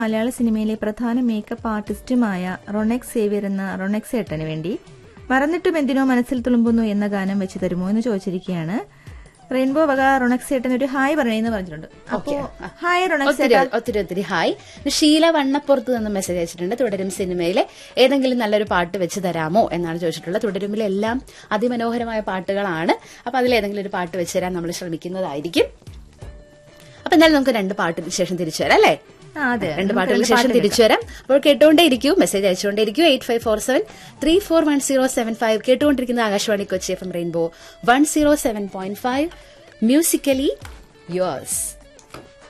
മലയാള സിനിമയിലെ പ്രധാന മേക്കപ്പ് ആർട്ടിസ്റ്റുമായ റൊണെക്സ് സേവ്യർ എന്ന റൊണെക്സ് ഏട്ടന് വേണ്ടി മറന്നിട്ടും എന്തിനോ മനസ്സിൽ തുളുമ്പുന്നു എന്ന ഗാനം വെച്ച് തരുമോ എന്ന് ചോദിച്ചിരിക്കുകയാണ് റെയിൻബോ വക റൊണക്സ് ഏട്ടൻ ഒരു ഹായ് പറയണെന്ന് പറഞ്ഞിട്ടുണ്ട് അപ്പോ ഹായ് റൊണക്സ് ഒത്തിരി ഒത്തിരി ഒത്തിരി ഹായ് ഷീല വണ്ണപ്പുറത്ത് നിന്ന് മെസ്സേജ് അയച്ചിട്ടുണ്ട് തുടരും സിനിമയിലെ ഏതെങ്കിലും നല്ലൊരു പാട്ട് വെച്ച് തരാമോ എന്നാണ് ചോദിച്ചിട്ടുള്ളത് തുടരുമ്പിലെ എല്ലാം അതിമനോഹരമായ പാട്ടുകളാണ് അപ്പൊ അതിൽ ഏതെങ്കിലും ഒരു പാട്ട് വെച്ച് തരാൻ നമ്മൾ ശ്രമിക്കുന്നതായിരിക്കും അപ്പൊ എന്നാലും നമുക്ക് രണ്ട് പാട്ടിന് ശേഷം തിരിച്ചു വരാം അല്ലേ ആ, അതെ രണ്ട് പാട്ടുകൾക്ക് ശേഷം തിരിച്ചു വരാം അപ്പോൾ കേട്ടുകൊണ്ടേ ഇരിക്കൂ മെസ്സേജ് അയച്ചുകൊണ്ടേ ഇരിക്കൂ eight five four seven three four one zero seven five കേട്ടുകൊണ്ടിരിക്കുന്ന Akashvani Kochi F M rainbow one zero seven point five musically yours